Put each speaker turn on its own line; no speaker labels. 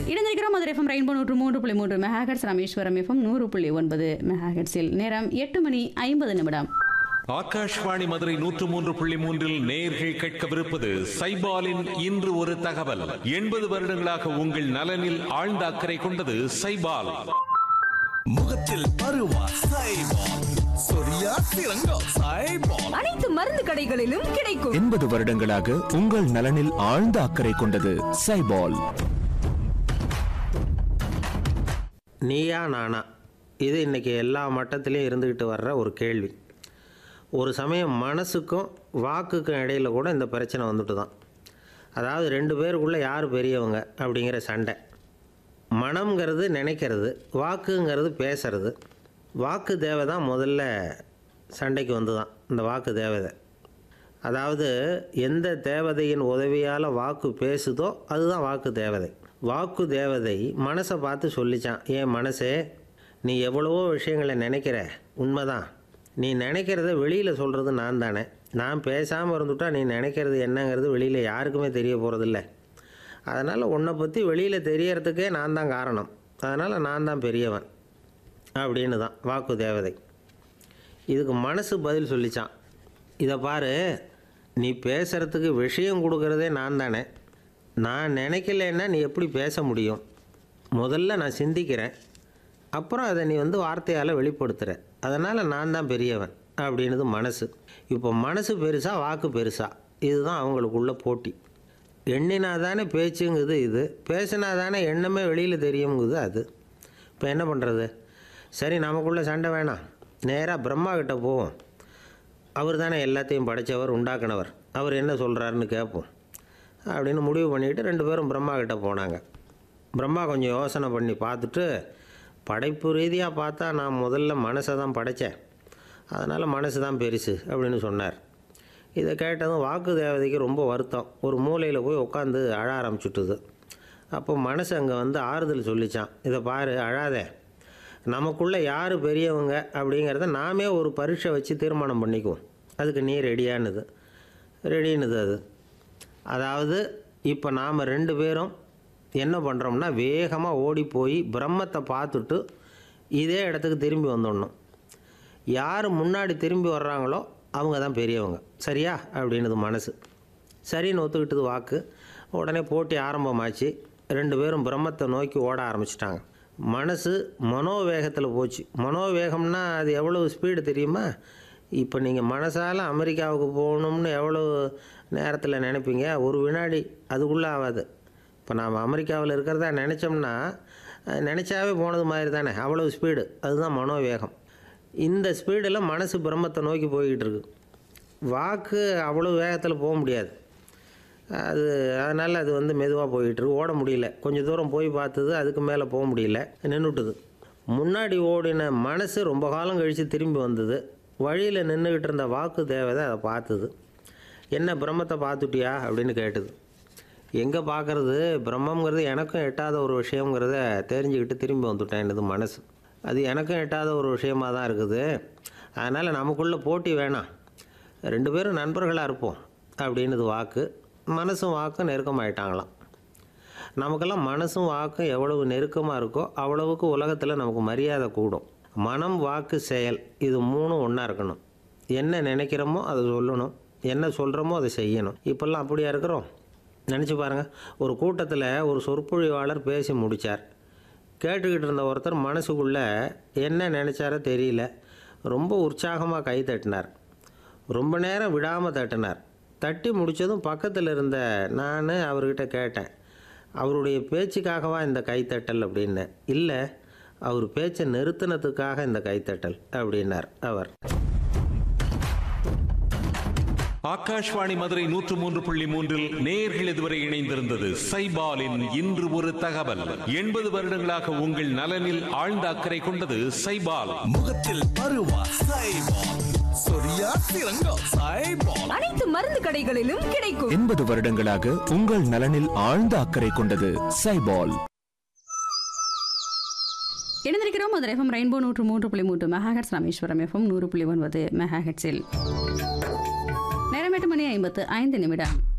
இணைந்திருக்கிறோம் Madurai FM rainbow நூற்று மூன்று புள்ளி மூன்று மெகாஹெட்ஸ் ராமேஸ்வரம் எஃப்எம் நூறு புள்ளி ஒன்பது மெகாஹெட்ஸில் நேரம் எட்டு மணி ஐம்பது நிமிடம்
ஆகாஷ்வாணி மதுரை நூற்று மூன்று புள்ளி மூன்றில் நேர்கள் கேட்கவிருப்பது சைபாலின் இன்று ஒரு தகவல் எண்பது வருடங்களாக உங்கள் நலனில் ஆழ்ந்த அக்கறை கொண்டது சைபால்
முகத்தில் பருவா சைபால் சொரியா சிறங்கோ சைபால்
அனைத்து மருந்து கடைகளிலும் கிடைக்கும்
எண்பது வருடங்களாக உங்கள் நலனில் ஆழ்ந்த அக்கறை கொண்டது சைபால்
நீயா நானா இது இன்றைக்கி எல்லா மட்டத்திலையும் இருந்துக்கிட்டு வர்ற ஒரு கேள்வி ஒரு சமயம் மனசுக்கும் வாக்குக்கும் இடையில கூட இந்த பிரச்சனை வந்துட்டு தான் அதாவது ரெண்டு பேருக்குள்ளே யார் பெரியவங்க அப்படிங்கிற சண்டை மனம்ங்கிறது நினைக்கிறது வாக்குங்கிறது பேசுறது வாக்கு தேவை தான் முதல்ல சண்டைக்கு வந்து தான் இந்த வாக்கு தேவதை அதாவது எந்த தேவதையின் உதவியால் வாக்கு பேசுதோ அதுதான் வாக்கு தேவதை வாக்கு தேவதை மனசை பார்த்து சொல்லிச்சான் ஏன் மனசே நீ எவ்வளவோ விஷயங்களை நினைக்கிற உண்மைதான் நீ நினைக்கிறத வெளியில் சொல்கிறது நான் தானே நான் பேசாமல் இருந்துட்டா நீ நினைக்கிறது என்னங்கிறது வெளியில் யாருக்குமே தெரிய போகிறதில்ல அதனால் உன்னை பற்றி வெளியில் தெரியறதுக்கே நான் தான் காரணம் அதனால் நான் தான் பெரியவன் அப்படின்னு தான் வாக்கு தேவதை இதுக்கு மனசு பதில் சொல்லிச்சான் இதை பாரு நீ பேசுகிறதுக்கு விஷயம் கொடுக்கறதே நான் தானே நான் நினைக்கலன்னா நீ எப்படி பேச முடியும் முதல்ல நான் சிந்திக்கிறேன் அப்புறம் அதை நீ வந்து வார்த்தையால் வெளிப்படுத்துகிற அதனால் நான் தான் பெரியவன் அப்படின்னுது மனசு இப்போ மனசு பெருசா வாக்கு பெருசா இதுதான் அவங்களுக்குள்ள போட்டி எண்ணினா தானே பேச்சுங்குது இது பேசினா தானே எண்ணமே வெளியில் தெரியுங்குது அது இப்போ என்ன பண்ணுறது சரி நமக்குள்ளே சண்டை வேணாம் நேராக பிரம்மா கிட்ட போவோம் அவர் தானே எல்லாத்தையும் படைச்சவர் உண்டாக்குனவர் அவர் என்ன சொல்கிறாருன்னு கேட்போம் அப்படின்னு முடிவு பண்ணிட்டு ரெண்டு பேரும் பிரம்மா கிட்ட போனாங்க பிரம்மா கொஞ்சம் யோசனை பண்ணி பார்த்துட்டு படைப்பு ரீதியாக பார்த்தா நான் முதல்ல மனசை தான் படைத்தேன் அதனால் மனசு தான் பெருசு அப்படின்னு சொன்னார் இதை கேட்டதும் வாக்கு தேவதைக்கு ரொம்ப வருத்தம் ஒரு மூலையில் போய் உட்காந்து அழ ஆரம்பிச்சுட்டுது அப்போ மனசு அங்கே வந்து ஆறுதல் சொல்லிச்சான் இதை பாரு அழாதே நமக்குள்ளே யார் பெரியவங்க அப்படிங்கிறத நாமே ஒரு பரீட்சை வச்சு தீர்மானம் பண்ணிக்குவோம் அதுக்கு நீ ரெடியானுது ரெடின்னுது அது அதாவது இப்போ நாம் ரெண்டு பேரும் என்ன பண்ணுறோம்னா வேகமாக ஓடி போய் பிரம்மத்தை பார்த்துட்டு இதே இடத்துக்கு திரும்பி வந்துடணும் யார் முன்னாடி திரும்பி வர்றாங்களோ அவங்க தான் பெரியவங்க சரியா அப்படின்னுது மனசு சரின்னு ஒத்துக்கிட்டது வாக்கு உடனே போட்டி ஆரம்பமாச்சு ரெண்டு பேரும் பிரம்மத்தை நோக்கி ஓட ஆரம்பிச்சிட்டாங்க மனசு மனோவேகத்தில் போச்சு மனோவேகம்னா அது எவ்வளவு ஸ்பீடு தெரியுமா இப்போ நீங்கள் மனசால் அமெரிக்காவுக்கு போகணும்னு எவ்வளோ நேரத்தில் நினைப்பீங்க ஒரு வினாடி அதுக்குள்ளே ஆகாது இப்போ நாம் அமெரிக்காவில் இருக்கிறதா நினச்சோம்னா அஹ், நினச்சாவே போனது மாதிரி தானே அவ்வளோ ஸ்பீடு அதுதான் மனோவேகம் இந்த ஸ்பீடில் மனசு பிரம்மத்தை நோக்கி போய்கிட்டு இருக்கு வாக்கு அவ்வளோ வேகத்தில் போக முடியாது அது அதனால் அது வந்து மெதுவாக போயிட்டு இருக்கு ஓட முடியல கொஞ்சம் தூரம் போய் பார்த்தது அதுக்கு மேலே போக முடியல நின்றுட்டுது முன்னாடி ஓடின மனசு ரொம்ப காலம் கழித்து திரும்பி வந்தது வழியில் நின்றுக்கிட்டு இருந்த வாக்கு தேவதை அதை பார்த்தது என்ன பிரம்மத்தை பார்த்துட்டியா அப்படின்னு கேட்டுது எங்கே பார்க்குறது பிரம்மங்கிறது எனக்கும் எட்டாத ஒரு விஷயங்கிறத தெரிஞ்சுக்கிட்டு திரும்பி வந்துட்டேன் என்னது மனசு அது எனக்கும் எட்டாத ஒரு விஷயமாக தான் இருக்குது அதனால் நமக்குள்ளே போட்டி வேணாம் ரெண்டு பேரும் நண்பர்களாக இருப்போம் அப்படின்னுது வாக்கு மனசும் வாக்கும் நெருக்கமாயிட்டாங்களாம் நமக்கெல்லாம் மனசும் வாக்கும் எவ்வளவு நெருக்கமாக இருக்கோ அவ்வளவுக்கு உலகத்தில் நமக்கு மரியாதை கூடும் மனம் வாக்கு செயல் இது மூணும் ஒன்றா இருக்கணும் என்ன நினைக்கிறோமோ அதை சொல்லணும் என்ன சொல்கிறோமோ அதை செய்யணும் இப்போல்லாம் அப்படியா இருக்கிறோம் நினச்சி பாருங்கள் ஒரு கூட்டத்தில் ஒரு சொற்பொழிவாளர் பேசி முடித்தார் கேட்டுக்கிட்டு இருந்த ஒருத்தர் மனசுக்குள்ளே என்ன நினச்சாரோ தெரியல ரொம்ப உற்சாகமாக கை தட்டினார் ரொம்ப நேரம் விடாமல் தட்டினார் தட்டி முடித்ததும் பக்கத்தில் இருந்த நான் அவர்கிட்ட கேட்டேன் அவருடைய பேச்சுக்காகவா இந்த கைத்தட்டல் அப்படின்னேன் இல்லை அவர் பேச்சை நிறுத்தினதுக்காக இந்த கைத்தட்டல் அப்படின்னார் அவர்
ஆகாஷ்வாணி மதுரை நூற்று மூன்று புள்ளி மூன்றில் நேர்கள் இதுவரை இணைந்திருந்தது சைபாலின் இன்று ஒரு தகவல் எண்பது வருடங்களாக உங்கள் நலனில் ஆழ்ந்த அக்கறை கொண்டது சைபால்
முகத்தில் பருவா சைபால் சொரியா சிறங்கோ சைபால்
அனைத்து மருந்து கடைகளிலும் கிடைக்கும்
எண்பது வருடங்களாக உங்கள் நலனில் ஆழ்ந்த அக்கறை கொண்டது சைபால்
இணைந்திருக்கிறோம் மதுரை எஃப்எம் ரெயின்போ நூற்று மூன்று புள்ளி மூன்று மெகாஹெட்ஸ் ராமேஸ்வரம் எஃப்எம் நூறு புள்ளி ஒன்பது மெகாஹெட்ஸில் நேரம் எட்டு மணி ஐம்பத்து ஐந்து நிமிடம்